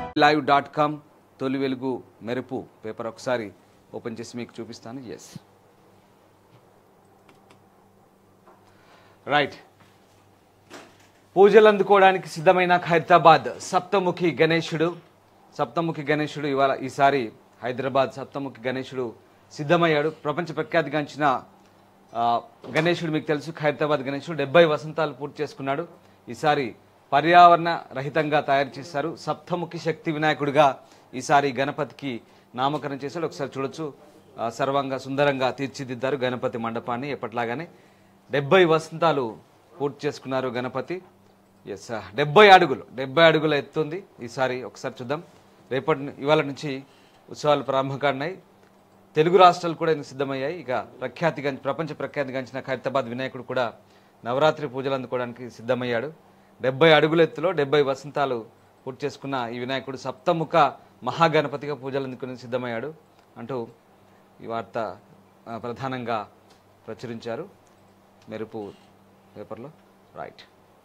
live dot com తొలి వెలుగు మెరుపు పేపర్ ఒకసారి ఓపెన్ చేసి మీకు చూపిస్తాను ఎస్ రైట్ పూజలు అందుకోవడానికి సిద్ధమైన ఖైరతాబాద్ సప్తముఖి గణేశుడు సప్తముఖి గణేశుడు ఇవాళ ఈసారి హైదరాబాద్ సప్తముఖి గణేశుడు సిద్ధమయ్యాడు ప్రపంచ ప్రఖ్యాతిగాంచిన ఆ, గణేశుడు మీకు తెలుసు ఖైరతాబాద్ గణేశుడు డెబ్బై వసంతాలు పూర్తి చేసుకున్నాడు ఈసారి పర్యావరణ రహితంగా తయారు చేశారు సప్తముఖి శక్తి వినాయకుడిగా ఈసారి గణపతికి నామకరణం చేశాడు ఒకసారి చూడొచ్చు ఆ, సర్వంగా సుందరంగా తీర్చిదిద్దారు గణపతి మండపాన్ని ఎప్పట్లాగానే డెబ్బై వసంతాలు పూర్తి చేసుకున్నారు గణపతి ఎస్ డెబ్బై అడుగులు డెబ్బై అడుగుల ఎత్తుంది ఈసారి ఒకసారి చూద్దాం రేపటి ను- ఇవాళ నుంచి ఉత్సవాలు ప్రారంభకాడినాయి తెలుగు రాష్ట్రాలు కూడా ఇందుకు సిద్ధమయ్యాయి ఇక ప్రఖ్యాతిగా ప్రపంచ ప్రఖ్యాతిగాంచిన ఖైరతాబాద్ వినాయకుడు కూడా నవరాత్రి పూజలు అందుకోవడానికి సిద్ధమయ్యాడు డెబ్బై అడుగుల ఎత్తులో డెబ్బై వసంతాలు పూర్తి చేసుకున్న ఈ వినాయకుడు సప్తముఖ మహాగణపతిగా పూజలు అందుకుని సిద్ధమయ్యాడు అంటూ ఈ వార్త ఆ, ప్రధానంగా ప్రచురించారు మెరుపు పేపర్లో రైట్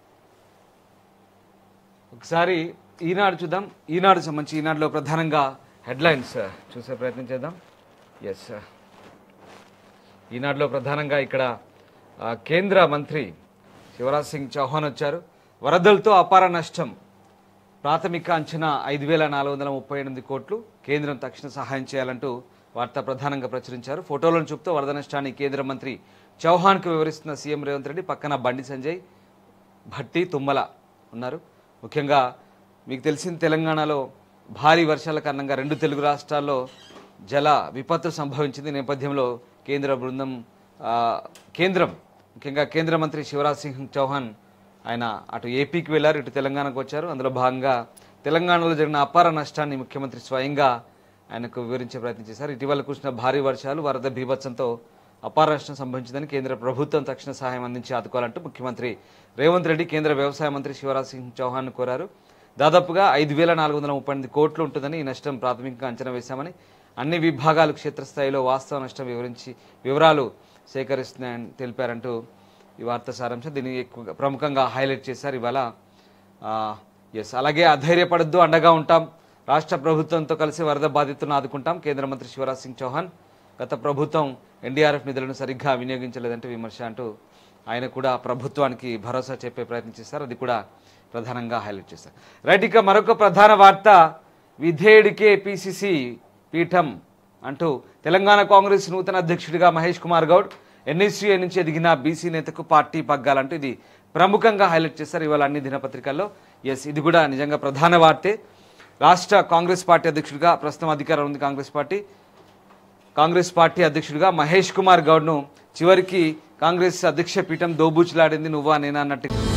ఒకసారి ఈనాడు చూద్దాం ఈనాడు సంబంధించి ఈనాడులో ప్రధానంగా హెడ్లైన్స్ చూసే ప్రయత్నం చేద్దాం ఎస్ ఈనాడులో ప్రధానంగా ఇక్కడ ఆ, కేంద్ర మంత్రి శివరాజ్ సింగ్ చౌహాన్ వచ్చారు వరదలతో అపార నష్టం ప్రాథమిక అంచనా ఐదు వేల నాలుగు వందల ముప్పై ఎనిమిది కోట్లు కేంద్రం తక్షణ సహాయం చేయాలంటూ వార్త ప్రధానంగా ప్రచురించారు ఫోటోలను చూపుతూ వరద నష్టాన్ని కేంద్ర మంత్రి చౌహాన్కు వివరిస్తున్న సీఎం రేవంత్ రెడ్డి పక్కన బండి సంజయ్ భట్టి తుమ్మల ఉన్నారు ముఖ్యంగా మీకు తెలిసిన తెలంగాణలో భారీ వర్షాల కారణంగా రెండు తెలుగు రాష్ట్రాల్లో జల విపత్తు సంభవించింది ఈ నేపథ్యంలో కేంద్ర బృందం ఆ, కేంద్రం ముఖ్యంగా కేంద్ర మంత్రి శివరాజ్ సింగ్ చౌహాన్ ఆయన అటు ఏపీకి వెళ్ళారు ఇటు తెలంగాణకు వచ్చారు అందులో భాగంగా తెలంగాణలో జరిగిన అపార నష్టాన్ని ముఖ్యమంత్రి స్వయంగా ఆయనకు వివరించే ప్రయత్నం చేశారు ఇటీవల కురిసిన భారీ వర్షాలు వరద బీభత్సంతో అపార నష్టం సంభవించిందని కేంద్ర ప్రభుత్వం తక్షణ సహాయం అందించి ఆదుకోవాలంటూ ముఖ్యమంత్రి రేవంత్ రెడ్డి కేంద్ర వ్యవసాయ మంత్రి శివరాజ్ సింగ్ చౌహాన్ కోరారు దాదాపుగా ఐదు వేల నాలుగు వందల ముప్పై ఎనిమిది కోట్లు ఉంటుందని ఈ నష్టం ప్రాథమికంగా అంచనా వేశామని అన్ని విభాగాలు క్షేత్రస్థాయిలో వాస్తవ నష్టం వివరించి వివరాలు సేకరిస్తున్నాయని తెలిపారంటూ ఈ వార్త సారాంశం దీన్ని ఎక్కువగా ప్రముఖంగా హైలైట్ చేశారు ఇవాళ ఎస్ అలాగే అధైర్యపడద్దు అండగా ఉంటాం రాష్ట్ర ప్రభుత్వంతో కలిసి వరద బాధితులను ఆదుకుంటాం కేంద్ర మంత్రి శివరాజ్ సింగ్ చౌహాన్ గత ప్రభుత్వం ఎన్డీఆర్ఎఫ్ నిధులను సరిగ్గా వినియోగించలేదంటే విమర్శ అంటూ ఆయన కూడా ప్రభుత్వానికి భరోసా చెప్పే ప్రయత్నం చేశారు అది కూడా ప్రధానంగా హైలైట్ చేశారు రైట్ ఇక మరొక ప్రధాన వార్త విధేయుడికే పిసిసి పీఠం అంటూ తెలంగాణ కాంగ్రెస్ నూతన అధ్యక్షుడిగా మహేష్ కుమార్ గౌడ్ ఎన్ఎస్సీఏ నుంచి ఎదిగిన బీసీ నేతకు పార్టీ పగ్గాలంటూ ఇది ప్రముఖంగా హైలైట్ చేశారు ఇవాళ అన్ని దినపత్రికల్లో ఎస్ ఇది కూడా నిజంగా ప్రధాన వార్తే రాష్ట్ర కాంగ్రెస్ పార్టీ అధ్యక్షుడిగా ప్రస్తుతం అధికారం ఉంది కాంగ్రెస్ పార్టీ కాంగ్రెస్ పార్టీ అధ్యక్షుడిగా మహేష్ కుమార్ గౌడ్ను చివరికి కాంగ్రెస్ అధ్యక్ష పీఠం దోబూచులాడింది నువ్వా నేనా అన్నట్టు